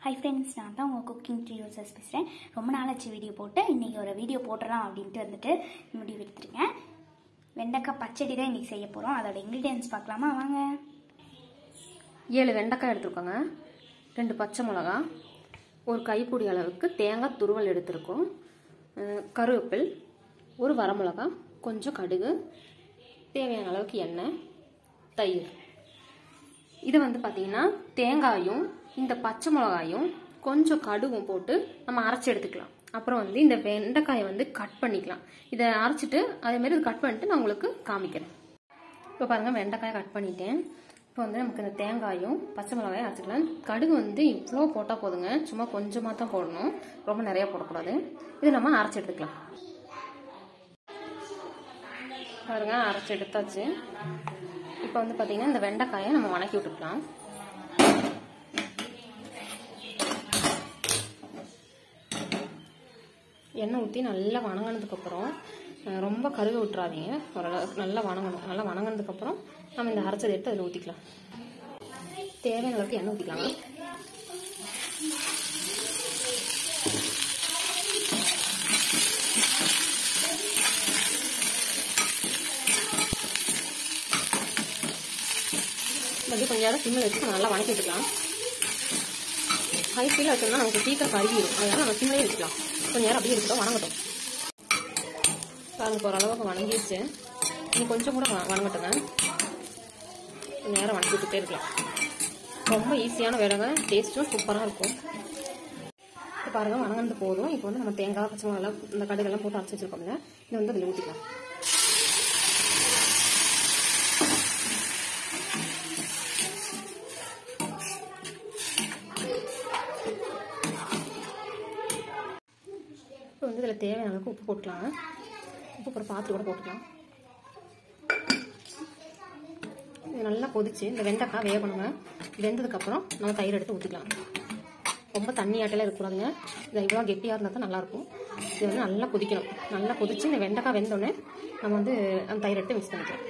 hi friends நான் தான் உங்கள் குக்கிங் யூசர்ஸ் பேசுகிறேன் ரொம்ப நாளாச்சு வீடியோ போட்டு இன்றைக்கி ஒரு வீடியோ போட்டுடலாம் அப்படின்ட்டு வந்துட்டு முடிவு எடுத்துருக்கேன் வெண்டைக்காய் பச்சடி தான் இன்றைக்கி செய்ய போகிறோம் அதோட இன்க்ரீடியன்ஸ் பார்க்கலாமா வாங்க ஏழு வெண்டைக்காய் எடுத்துருக்கோங்க ரெண்டு பச்சை மிளகா ஒரு கைப்பிடி அளவுக்கு தேங்காய் துருவல் எடுத்திருக்கோம் அஹ் கருவேப்பில் ஒரு வரமிளகா கொஞ்சம் கடுகு தேவையான அளவுக்கு எண்ணெய் தயிர் இது வந்து பார்த்தீங்கன்னா தேங்காயும் இந்த பச்சை மிளகாயும் கொஞ்சம் கடுகும் போட்டு நம்ம அரைச்சி எடுத்துக்கலாம் அப்புறம் வந்து இந்த வெண்டைக்காயை வந்து கட் பண்ணிக்கலாம் இதை அரைச்சிட்டு அதேமாரி இது கட் பண்ணிட்டு நான் உங்களுக்கு காமிக்கிறேன் இப்போ பாருங்கள் வெண்டைக்காயை கட் பண்ணிட்டேன் இப்போ வந்து நமக்கு இந்த தேங்காயும் பச்சை மிளகாயும் அரைச்சிக்கலாம் கடுகு வந்து இவ்வளோ போட்டால் போதுங்க சும்மா கொஞ்சமாக தான் போடணும் ரொம்ப நிறையா போடக்கூடாது இது நம்ம அரைச்சி எடுத்துக்கலாம் பாருங்க அரைச்சி எடுத்தாச்சு இப்போ வந்து பார்த்தீங்கன்னா இந்த வெண்டைக்காயை நம்ம வணக்கி விட்டுக்கலாம் எண்ணெய் ஊற்றி நல்லா வணங்கினதுக்கப்புறம் ரொம்ப கருக விட்டுறாதீங்க ஓரளவு நல்லா வணங்கணும் நல்லா வணங்கினதுக்கப்புறம் நம்ம இந்த அரைச்சதை எடுத்து அதில் ஊற்றிக்கலாம் தேவையான அளவுக்கு எண்ணெய் ஊற்றிக்கலாம் வந்து கொஞ்சம் நேரம் சிம்மில் வச்சு நல்லா வணக்கி விட்டுக்கலாம் ஹை ஸ்பீடில் வச்சோம்னா நமக்கு சீக்கிரம் கருகிடும் அதனால நம்ம சிம்லேயே வச்சுக்கலாம் கொஞ்சம் நேரம் அப்படியே இருக்கட்டும் வணங்கட்டும் பாருங்க ஓரளவுக்கு வணங்கிடுச்சு இன்னும் கொஞ்சம் கூட வ- வணங்கட்டுங்க கொஞ்சம் நேரம் வணக்கி விட்டுட்டே இருக்கலாம் ரொம்ப ஈஸியான வேலைங்க டேஸ்ட்டும் சூப்பராக இருக்கும் இப்போ பாருங்க வணங்கினது போதும் இப்போ வந்து நம்ம தேங்காய் பச்சை மிளகாலாம் இந்த கடுகெல்லாம் போட்டு அரைச்சி வச்சிருக்கோம்ல இது வந்து அதில் ஊற்றிக்கலாம் இப்போ வந்து இதில் தேவையான அளவுக்கு உப்பு போட்டுக்கலாம் உப்பு போட்டு பார்த்து கூட போட்டுக்கலாம் இது நல்லா கொதிச்சு இந்த வெண்டைக்காய் வேகணுங்க வெந்ததுக்கப்புறம் நம்ம தயிர் எடுத்து ஊற்றிக்கலாம் ரொம்ப தண்ணி ஆட்டெல்லாம் இருக்கக்கூடாதுங்க இது இவ்வளோ கெட்டியாக இருந்தால் தான் நல்லாயிருக்கும் இது வந்து நல்லா கொதிக்கணும் நல்லா கொதிச்சு இந்த வெண்டைக்காய் வெந்தோடனே நம்ம வந்து அந்த தயிர் எடுத்து மிக்ஸ் பண்ணிக்கலாம்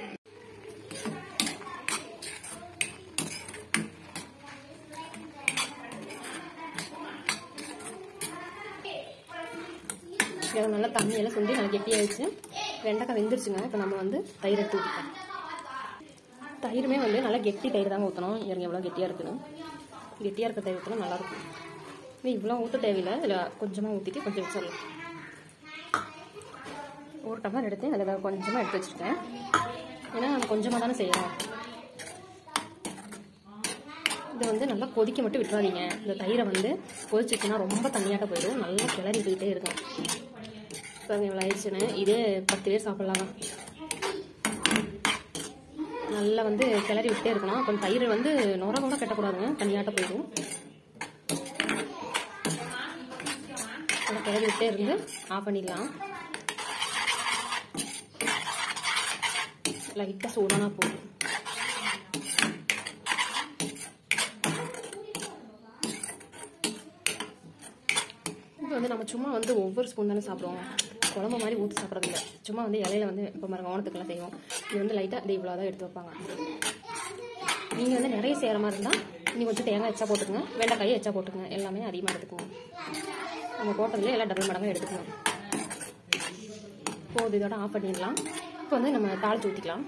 இதை நல்லா தண்ணியெல்லாம் சுண்டி நல்லா கெட்டியாகிடுச்சு வெண்டைக்காய் வெந்துருச்சுங்க இப்போ நம்ம வந்து தயிர் எடுத்து ஊற்றிக்கலாம் தயிருமே வந்து நல்லா கெட்டி தயிர் தாங்க ஊற்றணும் இங்கே எவ்வளோ கெட்டியாக இருக்குன்னு கெட்டியாக இருக்க தயிர் ஊற்றினா நல்லாயிருக்கும் இது இவ்வளோ ஊற்ற தேவையில்லை இதில் கொஞ்சமாக ஊற்றிட்டு கொஞ்சம் வச்சிடலாம் ஒரு டம்ளர் எடுத்து அதில் கொஞ்சமாக எடுத்து வச்சுருக்கேன் ஏன்னா நம்ம கொஞ்சமாக தானே செய்யறோம் இது வந்து நல்லா கொதிக்க மட்டும் விட்டுறாதீங்க இந்த தயிரை வந்து கொதிச்சிச்சுன்னா ரொம்ப தண்ணியாட்ட போயிடும் நல்லா கிளறி விட்டுக்கிட்டே இருக்கும் பாருங்க இவ்வளோ ஆயிடுச்சுன்னு இதே பத்து பேர் சாப்பிட்லாம் நல்லா வந்து கிளறி விட்டே இருக்கணும் அப்போ தயிர் வந்து நுர கூட கட்டக்கூடாதுங்க தண்ணியாட்ட போயிடும் நல்லா கிளறி விட்டே இருந்து ஆஃப் பண்ணிடலாம் லைட்டாக சூடானா போதும் இப்போ வந்து நம்ம சும்மா வந்து ஒவ்வொரு ஸ்பூன் தானே சாப்பிடுவோம் குழம்பு மாதிரி ஊற்றி சாப்பிட்றது இல்லை சும்மா வந்து இலையில வந்து இப்போ பாருங்க ஓணத்துக்கெல்லாம் செய்வோம் இது வந்து லைட்டாக இது இவ்வளோ தான் எடுத்து வைப்பாங்க நீங்கள் வந்து நிறைய செய்கிற மாதிரி இருந்தால் நீங்கள் கொஞ்சம் தேங்காய் எச்சா போட்டுக்கோங்க வெண்டைக்காய் எச்சா போட்டுக்கோங்க எல்லாமே அதிகமாக எடுத்துக்கோங்க நம்ம போட்டதுல எல்லாம் டபுள் மடங்காக எடுத்துக்கணும் போதும் இதோட ஆஃப் பண்ணிடலாம் இப்போ வந்து நம்ம தாளிச்சு ஊற்றிக்கலாம்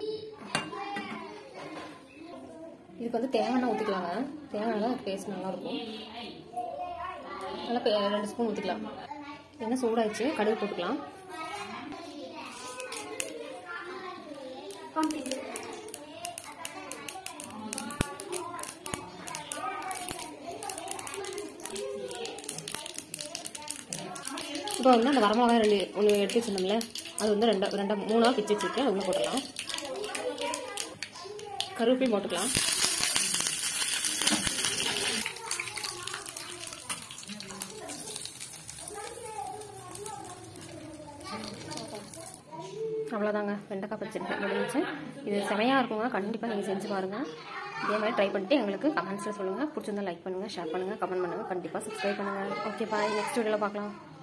இதுக்கு வந்து தேங்காய் ஊற்றிக்கலாங்க தேங்காய் தான் டேஸ்ட் நல்லாயிருக்கும் நல்லா பெ- ரெண்டு ஸ்பூன் ஊற்றிக்கலாம் எண்ணெய் சூடாயிடுச்சு கடுகு போட்டுக்கலாம் இப்போ வந்து அந்த வரமிளகாய் ரெண்டு ஒன்று எடுத்து வச்சிருந்தோம்ல அது வந்து ரெண்டா ரெண்டா மூணாக பிச்சு வச்சுருக்கேன் அது ஒன்று போட்டுக்கலாம் கருவேப்பிலையும் போட்டுக்கலாம் அவ்வளோதாங்க வெண்டைக்காய் பச்சடி முடிஞ்சிச்சு இது செமையாக இருக்குங்க கண்டிப்பாக நீங்கள் செஞ்சு பாருங்கள் இதே மாதிரி ட்ரை பண்ணிட்டு எங்களுக்கு கமெண்ட்ஸில் சொல்லுங்கள் பிடிச்சிருந்தா லைக் பண்ணுங்கள் ஷேர் பண்ணுங்கள் கமெண்ட் பண்ணுங்கள் கண்டிப்பாக சப்ஸ்கிரைப் பண்ணுங்கள் ஓகே பாய் நெக்ஸ்ட் வீடியோவில் பார்க்கலாம்